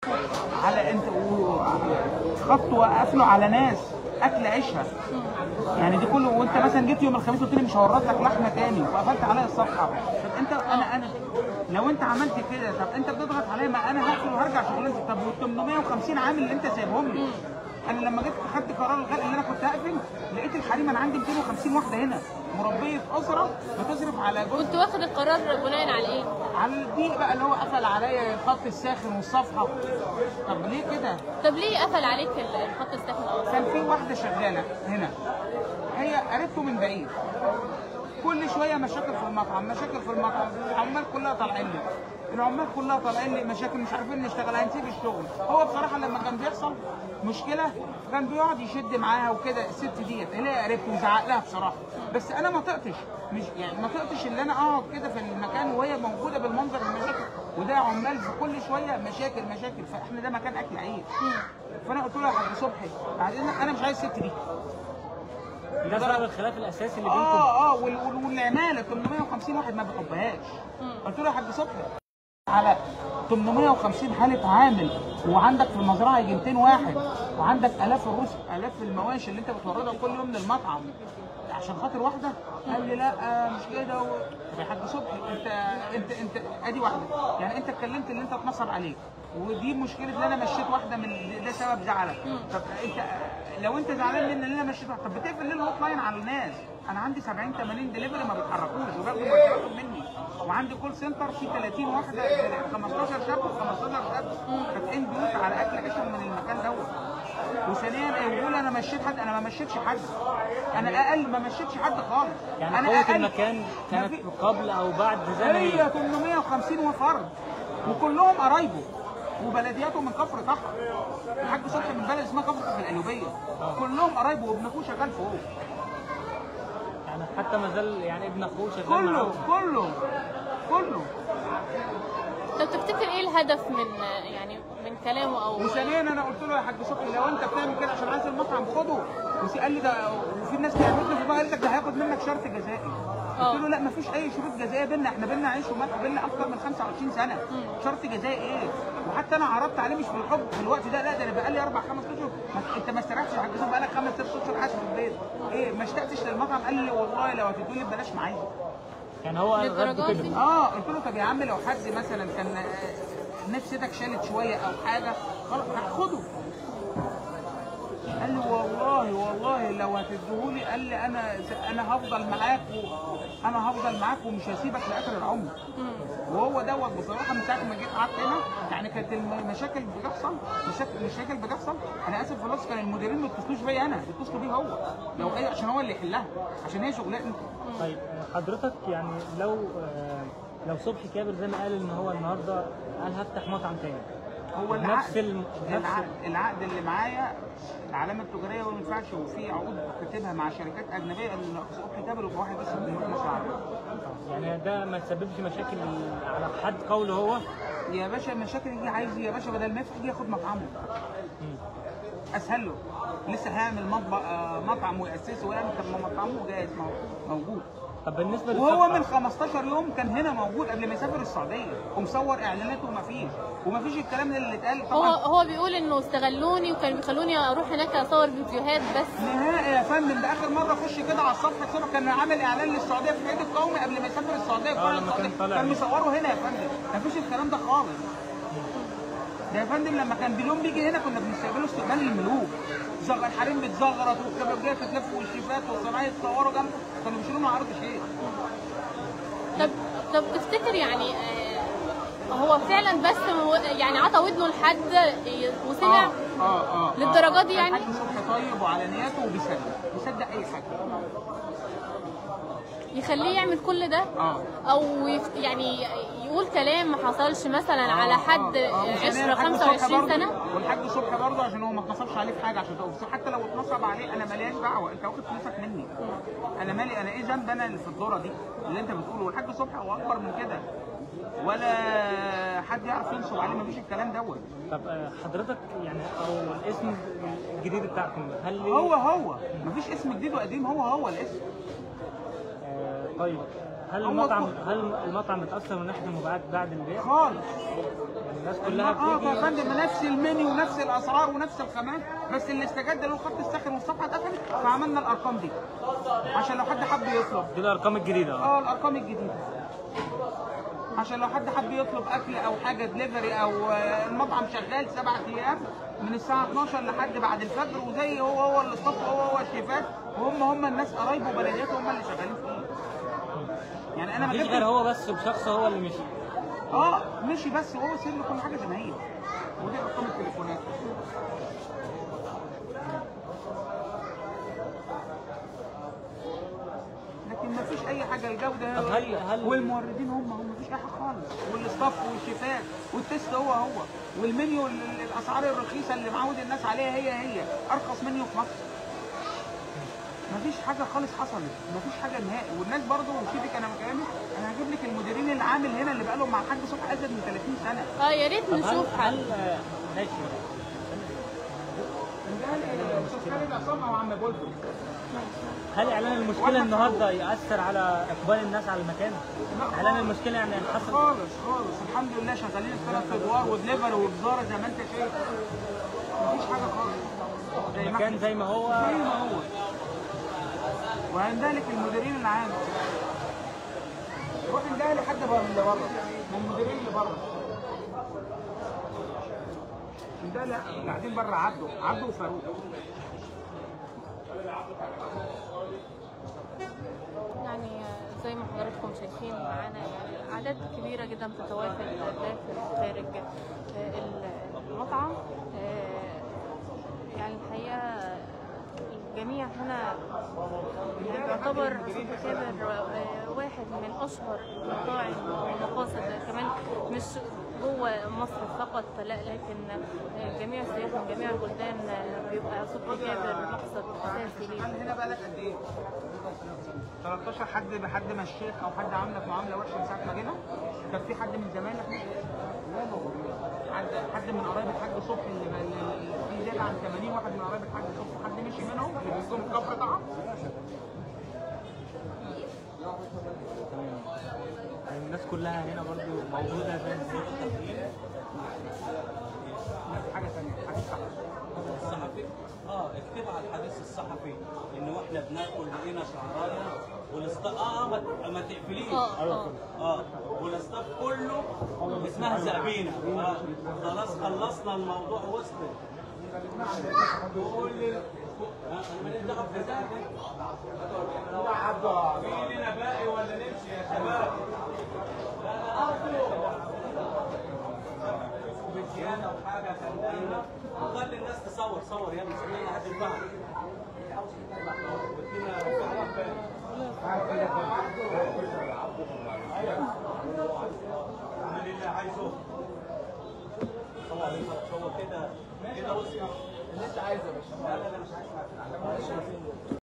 على انت خبطوا وقفلوا على ناس اكل عيشها يعني دي كله وانت مثلا جيت يوم الخميس قلت لي مش هورد لك لحمه تاني وقفلت عليا الصفحه طب انت انا انا لو انت عملت كده طب انت بتضغط عليا ما انا هقفل وهرجع شغلانتي طب وال 850 عامل اللي انت سايبهم لي انا لما جيت خدت قرار الغاء اللي انا كنت هقفل لقيت الحريم انا عندي 250 واحده هنا مربيه اسره بتصرف على جزء كنت واخد القرار بناء على ايه؟ على الضيق بقى اللي هو قفل عليا الخط الساخن والصفحه طب ليه كده؟ طب ليه قفل عليك الخط الساخن اصلا؟ كان في واحده شغاله هنا هي قريبته من بعيد كل شويه مشاكل في المطعم مشاكل في المطعم العمال كلها طالعين لي العمال كلها طالعين لي مشاكل مش عارفين نشتغل هنسيب الشغل هو بصراحه لما كان بيحصل مشكله كان بيقعد يشد معاها وكده الست ديت اللي هي قريبته وزعق لها بصراحه بس انا ما طقتش مش يعني ما طقتش اللي انا اقعد كده في المكان وهي موجوده بالمنظر المشاكل وده عمال في كل شويه مشاكل مشاكل فاحنا ده مكان اكل عيش فانا قلت له يا حاج صبحي بعد اذنك انا مش عايز الست دي ده سبب الخلاف الاساسي اللي بينكم اه اه وال- وال- والعماله 850 واحد ما بيحبهاش قلت له يا حاج صبحي على 850 حاله عامل وعندك في المزرعه يجي 200 واحد وعندك الاف الرز الاف المواشي اللي انت بتوردها كل يوم للمطعم عشان خاطر واحده قال لي لا آه، مش كده و... طب يا حاج صبحي انت انت انت ادي واحده يعني انت اتكلمت اللي انت اتنصب عليك ودي مشكله ان انا مشيت واحده من ده سبب زعلك طب انت لو انت زعلان مني ان انا مشيت واحده طب بتقفل ليه الهوت لاين على الناس انا عندي 70 80 دليفري ما بيتحركوش وباخدوا مرتباتهم مني وعندي كول سنتر في 30 واحده 15 شاب و15 شاب فاتحين بيوت على اكل عيشهم من المكان دوت وثانيا يقول انا مشيت حد انا ما مشيتش حد انا اقل ما مشيتش حد خالص يعني انا قوه أقل. المكان ما كانت في- قبل او بعد زمن هي 850 فرد وكلهم قرايبه وبلدياته من كفر طحا الحاج صبحي من بلد اسمها كفر في القليوبيه كلهم قرايبه وابن اخوه شغال فوق يعني حتى ما زال يعني ابن اخوه شغال كله معاهم. كله كله طب تفتكر ايه الهدف من يعني من كلامه او وثانيا انا قلت له يا حاج صبحي لو انت بتعمل كده عشان عايز المطعم خده وسي قال لي ده وفي ناس بتعمل في قالت لك ده هياخد منك شرط جزائي قلت له لا مفيش اي شروط جزائيه بينا احنا بينا عيش وملح بينا اكتر من 25 سنه شرط جزائي ايه وحتى انا عرضت عليه مش في الحب في الوقت ده لا ده انا بقالي اربع خمس اشهر ما- انت ما استريحتش يا حاج صبحي بقالك خمس ست اشهر قاعد في البيت ايه ما اشتقتش للمطعم قال لي والله لو هتدوني ببلاش معايا يعني هو للدرجات رد دي؟ كده اه قلت له طب يا عم لو حد مثلا كان آه، نفسيتك شالت شويه او حاجه خلاص هاخده قال لي والله والله لو هتديهولي قال لي انا انا هفضل معاك و... انا هفضل معاك ومش هسيبك لاخر العمر وهو دوت بصراحه من ساعه ما جيت قعدت هنا يعني كانت المشاكل بتحصل مشاكل مشاكل بتحصل انا اسف في اللفظ كان المديرين ما بيتصلوش بيا انا بيتصلوا بيه هو لو اي عشان هو اللي يحلها عشان هي شغلانه طيب حضرتك يعني لو آه، لو صبحي كابر زي ما قال ان هو النهارده قال هفتح مطعم تاني هو نفس العقد الم... نفس العقد, العقد اللي معايا العلامه التجاريه ما ينفعش وفي عقود كاتبها مع شركات اجنبيه ان صبحي كابل يبقى واحد بس من مصر العربيه يعني ده ما تسببش مشاكل على حد قوله هو يا باشا المشاكل يجي عايز يا باشا بدل ما يفتح يجي ياخد مطعمه مم. اسهل له لسه هيعمل مطبخ آه، مطعم وياسسه ويعمل طب ما مطعمه جاهز مو- موجود طب بالنسبه وهو للصفحة، من 15 يوم كان هنا موجود قبل ما يسافر السعوديه ومصور اعلاناته ومفيش ومفيش الكلام اللي اتقال هو طبعا هو بيقول انه استغلوني وكانوا بيخلوني اروح هناك اصور فيديوهات بس نهائي يا فندم ده اخر مره اخش كده على الصفحه كده كان عامل اعلان للسعوديه في العيد القومي قبل ما يسافر السعوديه في آه، فرع لما كان السعوديه طالع كان بيه. مصوره هنا يا فندم مفيش الكلام ده خالص ده يا فندم لما كان بليون بيجي هنا كنا بنستقبله استقبال الملوك زغ الحريم بتزغرط والكبابجيه تتلف والشيفات والصناعيه يتصوروا جنبه كانوا بيشيلونا عرض شيء طب طب تفتكر يعني آه، هو فعلا بس مو- يعني عطى ودنه لحد ي- وسمع اه اه اه للدرجة دي يعني؟ الحاج صبحي طيب وعلى نياته وبيصدق بيصدق اي حاجه يخليه يعمل كل ده اه او يف- يعني يقول كلام ما حصلش مثلا على آه، حد آه، آه. وثانياً 10 الحاج صبحي 25 برضه- سنه والحاج صبحي برضه عشان هو ما اتنصبش عليه في حاجه عشان تقف حتى لو اتنصب عليه انا ماليش دعوه انت واخد فلوسك مني انا مالي انا ايه ذنب انا اللي في الدوره دي اللي انت بتقوله والحاج صبحي هو اكبر من كده ولا حد يعرف ينصب عليه مفيش الكلام دوت طب آه، حضرتك يعني او الاسم الجديد بتاعكم هل هو هو مفيش اسم جديد وقديم هو هو الاسم آه، طيب آه، هل هم المطعم كل- هل المطعم اتاثر من ناحيه المبيعات بعد البيع؟ خالص يعني الناس كلها اه يا بتيجي فندم نفس المنيو ونفس الاسعار ونفس الخامات بس اللي استجد له الخط الساخن والصفحه اتقفلت فعملنا الارقام دي عشان لو حد حب يطلب دي الارقام الجديده اه اه الارقام الجديده عشان لو حد حب يطلب اكل او حاجه دليفري او آه، المطعم شغال سبعة ايام من الساعه 12 لحد بعد الفجر وزي هو هو الاستاف هو هو الشيفات وهم هم الناس قرايبه وبلدياته هم اللي شغالين فيه يعني انا ما مفيش جبتش غير هو بس بشخص هو اللي مشي اه مشي بس وهو سيب له كل حاجه زي ما هي ودي ارقام التليفونات لكن ما فيش اي حاجه الجوده طب هل- هل- والموردين هم هم مفيش اي حاجه خالص والاستاف والشيفات والتست هو هو والمنيو ال- ال- الاسعار الرخيصه اللي معود الناس عليها هي هي ارخص منيو في مصر مفيش حاجه خالص حصلت مفيش حاجه نهائي والناس برضو وشيفك انا مكاني انا هجيب لك المديرين اللي عامل هنا اللي بقالهم مع الحاج صبحي ازيد من 30 سنه اه يا ريت طب هل نشوف حد هل آه، ماشي استاذ خالد عصام او عم بلبل هل اعلان المشكله النهارده ياثر على اقبال الناس على المكان؟ لا اعلان خالص. المشكله يعني حصل خالص خالص الحمد لله شغالين الثلاث ادوار ودليفري وبزاره زي ما انت شايف مفيش حاجه خالص زي ما المكان احنا. زي ما هو زي ما هو وعندك المديرين العام روح انده لي حد بره اللي بره من المديرين اللي بره انده لي اللي قاعدين بره عبده عبده وفاروق يعني آه، زي ما حضراتكم شايفين معانا يعني اعداد كبيره جدا تتوافد داخل خارج آه، المطعم آه، يعني الحقيقه الجميع هنا يعني يعتبر صبحي كابر آه، واحد من اشهر المطاعم والمقاصد كمان مش جوه مصر فقط لا لكن آه، جميع السياح من جميع البلدان آه، بيبقى صبحي كابر مقصد اساسي ليه هل هنا بقالك قد ايه؟ 13 حد بحد ما الشيخ او حد عاملك معامله وحشه من ساعه ما جينا؟ كان في حد من زمايلك مشي؟ حد حد من قرايب الحاج صبحي اللي اللي في زياده عن 80 واحد من قرايب الحاج صبحي حد مشي منهم اللي بيكون الكفر طبعا؟ يعني الناس كلها هنا برضو موجوده زي ما هي. حاجه ثانيه حاجه صح الصحفي اه اكتب على الحديث الصحفي ان واحنا بناكل لقينا شعرايه والاستاف اه اه ما, ما تقفليش اه اه اه والاستاف كله اسمها زقبينه اه خلاص خلصنا الموضوع وصل كل ال- آه، انا ماليش دعوه بذلك في لنا باقي ولا نمشي يا شباب بزياده وحاجه خلينا وخلي الناس تصور صور يا ابني خلينا هات البحر الحمد لله عايزه صور صور كده كده وصل اللي انت عايزه يا باشا لا لا لا مش عايز